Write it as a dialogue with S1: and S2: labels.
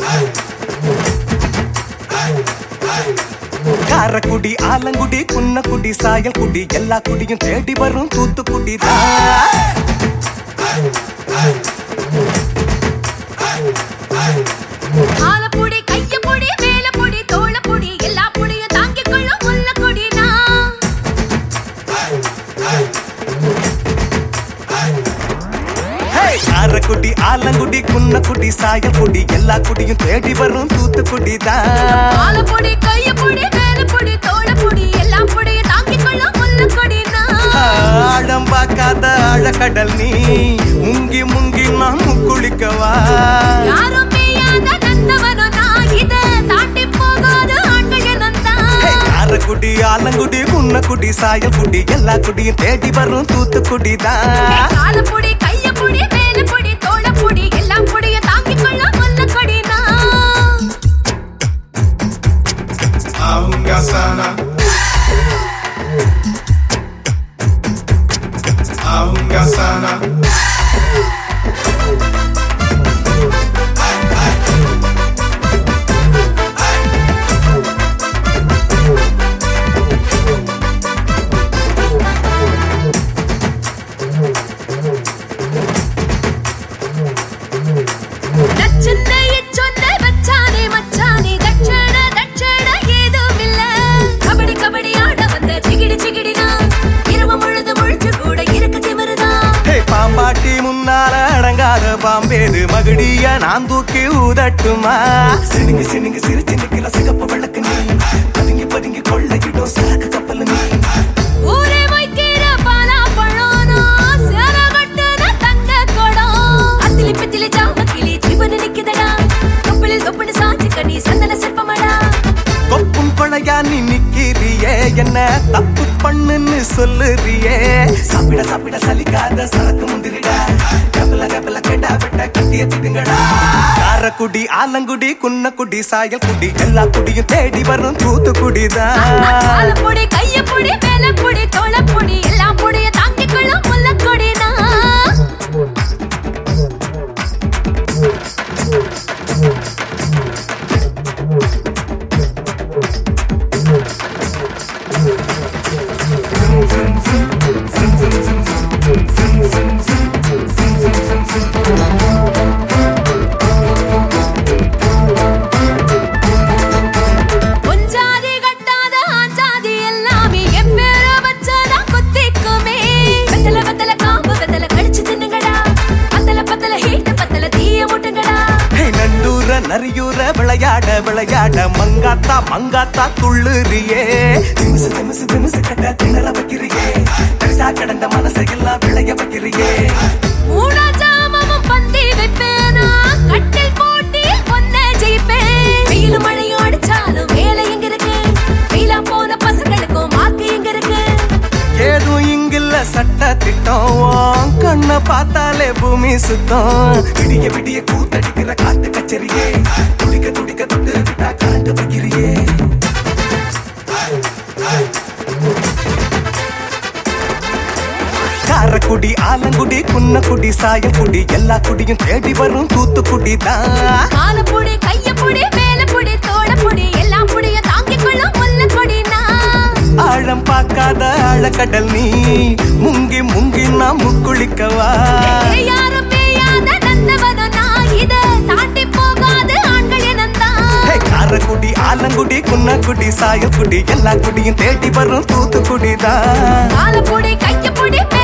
S1: காரக்குடி ஆலங்குடி குன்னக்குடி சாயல்குடி எல்லா குடியும் தேடி வரும் தூத்துக்குடி தான்
S2: ஆலப்புடி கையப்புடி மேலப்புடி தோளப்புடி எல்லா புடியும் தாங்கிக் கொள்ளும் முல்லக்குடி நான்
S1: காரக்குடி ஆலங்குடி குன்னக்குடி சாயல்குடி எல்லா குடியும் தேடி வரும் தூத்துக்குடி தான்
S2: ஆலப்புடி கையப்புடி மேலப்புடி தோளப்புடி எல்லா புடியும் தாங்கிக் கொள்ளும் முல்லக்குடி நான்
S1: ஆழம் பார்க்காத ஆழக்கடல் நீ முங்கி முங்கி நான் முக்குளிக்கவா
S2: யாரும் பெய்யாத நந்தவனோ நான் இத தாண்டி போகாத ஆண்கள் என்னந்தான்
S1: காரக்குடி ஆலங்குடி குன்னக்குடி சாயல்குடி எல்லா குடியும் தேடி வரும் தூத்துக்குடி தான்
S2: ஆலப்புடி கையப்புடி மேலப்புடி தோளப்புடி எல்லா புடியும் தாங்கிக் கொள்ளும் முல்லக்குடி நான்
S3: Aunga sana. Aunga sana.
S2: நச்சுன்னைய சொன்ன வச்சானே மச்சானே தட்சண தட்சண ஏதுமில்ல கபடி கபடி ஆட வந்த சிகிடி சிகிடினா இரவு முழுது முழிச்சு கூட இருக்க திமிருதான்
S1: ஹே, பாம்பாட்டி முன்னால அடங்காத பாம்பேது மகுடிய நான் தூக்கி ஊதட்டுமா சினுங்கி சினுங்கி சிரிச்சு நிக்கிற சிகப்பு விளக்கு நீ பதுங்கி பதுங்கி கொள்ளையிடும் சரக்கு கப்பல் நீ
S2: ஊரே மொய்க்கிற பாலா பழோனோ சேர கட்டுன தங்க குடம் அத்திலி பித்திலி ஜாம கிளி ஜீவன நிக்குதடா தொப்புளில் தொப்புனு சாஞ்சி கண்ணி சந்தன சிற்பமடா
S1: கொப்பும் கொழையா நீ நிக்கிறியே என்ன தப்பு பண்ணுன்னு சொல்லுறியே சாப்பிட சாப்பிட சலிக்காத சரக்கு முந்திரிடா கபல கபல கெடா வெட்ட கட்டிய திடுங்கடா காரக்குடி ஆலங்குடி குன்னக்குடி சாயல்குடி எல்லா குடியும் தேடி வரும் தூத்துக்குடிதான்
S2: ஆலப்புடி கையப்புடி மேலப்புடி தோளப்புடி எல்லா புடிய தாங்கிக் கொள்ளும் முல்லக்கொடி நான் பொஞ்சாதி கட்டாத ஆஞ்சாதி எல்லாமே என் பேர வச்சதா குத்திக்குமே வெத்தல வெத்தல காம்பு வெத்தல கடிச்சு தின்னுங்கடா பத்தல பத்தல ஹீட்டு பத்தல தீய முட்டுங்கடா
S1: ஹே, நண்டூர நரியூர விளையாட விளையாட மங்காத்தா மங்காத்தா துள்ளுறியே திமிசு திமிசு திமிசு கட்ட திணற வைக்கிறியே கரிசா கடந்த மனசையெல்லாம் விளைய வைக்கிறியே
S2: மூணா ஜாமமும் பந்தி வைப்பேனா கட்டில் போட்டியில் ஒன்ன ஜெயிப்பேன் வெயில் மழையும் அடிச்சாலும் வேலை எங்க இருக்கு வெயிலா போன பசங்களுக்கும் மார்க்கு எங்க இருக்கு
S1: ஏதும் இங்கில்ல சட்ட திட்டம் உன் கண்ணை பார்த்தாலே பூமி சுத்தம் விடிய விடிய கூத்தடிக்கிற காத்து கச்சரியே துடிக்க துடிக்க தொட்டு விட்டா கரண்ட் வைக்கிறியே காரக்குடி ஆலங்குடி குன்னக்குடி சாயல்குடி எல்லா குடியும் தேடி வரும் தூத்துக்குடி தான்
S2: காலப்புடி கையப்புடி மேலப்புடி தோளப்புடி எல்லா புடிய தாங்கிக் கொள்ளும் முல்லப்பொடி நான்
S1: ஆழம் பார்க்காத ஆழக்கடல் நீ முங்கி முங்கி நாம் முக்குளிக்கவா
S2: ஏய், யாரும் பெய்யாத நந்தவனோ நான் இத தாண்டி போகாத ஆண்கள் என்னந்தான்
S1: ஹே, காரக்குடி ஆலங்குடி குன்னக்குடி சாயல்குடி எல்லா குடியும் தேடி வரும் தூத்துக்குடி தான்
S2: காலப்புடி கையப்புடி